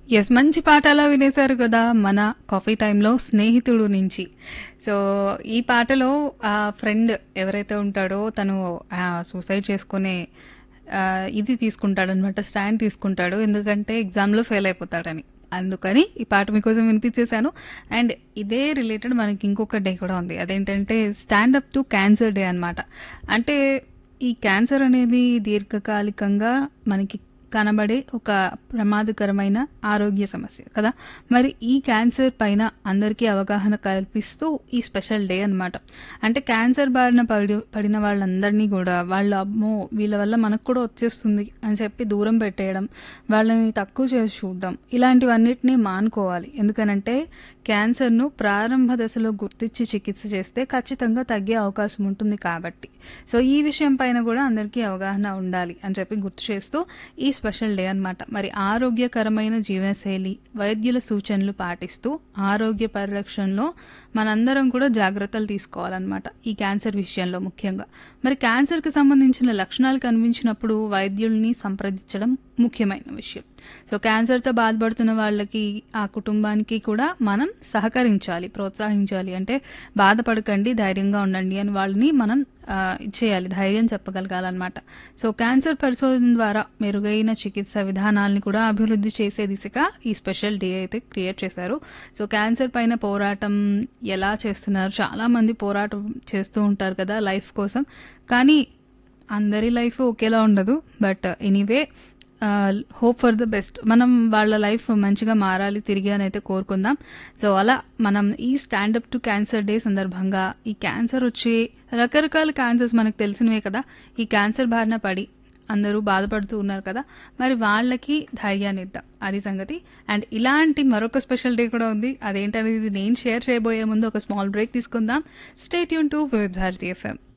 Yes. మంచి పాట అలా వినేశారు కదా! మన కాఫీ టైమ్‌లో 'స్నేహితుడు' నుంచి. సో, ఈ పాటలో ఆ ఫ్రెండ్ ఎవరైతే ఉంటాడో తను ఆహ్, సూసైడ్ చేసుకునే ఆహ్, ఇది తీసుకుంటాడనమాట. స్టాండ్ తీసుకుంటాడు. ఎందుకంటే ఎగ్జామ్‌లో ఫెయిల్ అయిపోతాడని. అందుకని ఈ పాట మీకోసం వినిపించేశాను. అండ్ ఇదే రిలేటెడ్ మనకి ఇంకొక డే కూడా ఉంది. అదేంటంటే stand up to cancer day అనమాట. అంటే ఈ క్యాన్సర్ అనేది దీర్ఘకాలికంగా మనకి కనబడే ఒక ప్రమాదకరమైన ఆరోగ్య సమస్య కదా! మరి ఈ క్యాన్సర్ పైన అందరికీ అవగాహన కల్పిస్తూ ఈ స్పెషల్ డే అనమాట. అంటే క్యాన్సర్ బారిన పడి పడిన వాళ్ళందరినీ గూడా వాళ్ళు అమ్మో! వీళ్ళ వల్ల మనకు కూడా వచ్చేస్తుంది అని చెప్పి దూరం పెట్టేయడం, వాళ్ళని తక్కువ చేసి చూడడం ఇలాంటివన్నిటిని మానుకోవాలి. ఎందుకనంటే క్యాన్సర్‌ను ప్రారంభ దశలో గుర్తించి చికిత్స చేస్తే ఖచ్చితంగా తగ్గే అవకాశం ఉంటుంది కాబట్టి. సో, ఈ విషయం పైన గూడా అందరికీ అవగాహన ఉండాలి అని చెప్పి గుర్తు చేస్తూ ఈ స్పెషల్ డే అనమాట. మరి ఆరోగ్యకరమైన జీవనశైలి, వైద్యుల సూచనలు పాటిస్తూ ఆరోగ్య పరిరక్షణలో మనందరం కూడా జాగ్రత్తలు తీసుకోవాలనమాట. ఈ క్యాన్సర్ విషయంలో ముఖ్యంగా. మరి క్యాన్సర్‌కి సంబంధించిన లక్షణాలు కనిపించినప్పుడు వైద్యుల్ని సంప్రదించడం ముఖ్యమైన విషయం. సో, క్యాన్సర్‌తో బాధపడుతున్న వాళ్ళకి, ఆ కుటుంబానికి కూడా మనం సహకరించాలి, ప్రోత్సహించాలి. అంటే బాధపడకండి, ధైర్యంగా ఉండండి అని వాళ్ళని మనం ఆహ్, ఇచ్చేయాలి. ధైర్యం చెప్పగలగాలనమాట. సో, క్యాన్సర్ పరిశోధన ద్వారా మెరుగైన చికిత్స విధానాల్ని కూడా అభివృద్ధి చేసే దిశగా ఈ స్పెషల్ డే అయితే క్రియేట్ చేశారు. సో, క్యాన్సర్ పైన పోరాటం ఎలా చేస్తున్నారు? చాలామంది పోరాటం చేస్తూ ఉంటారు కదా! లైఫ్ కోసం. కానీ అందరి లైఫ్ ఒకేలా ఉండదు. But anyway ah, hope for the best. మనం వాళ్ళ లైఫ్ మంచిగా మారాలి తిరిగి అనైతే కోరుకుందాం. సో, అలా మనం ఈ stand up to cancer day సందర్భంగా ఈ క్యాన్సర్ వచ్చి రకరకాల క్యాన్సర్స్ మనకు తెలిసినవే కదా! ఈ క్యాన్సర్ బారిన పడి అందరూ బాధపడుతూ ఉన్నారు కదా! మరి వాళ్ళకి ధైర్యాన్నిద్దాం. అది సంగతి. అండ్ ఇలాంటి మరొక స్పెషల్ డే కూడా ఉంది. అదేంటనేది నేను షేర్ చేయబోయే ముందు ఒక స్మాల్ బ్రేక్ తీసుకుందాం. Stay tune to Vividh Bharati FM.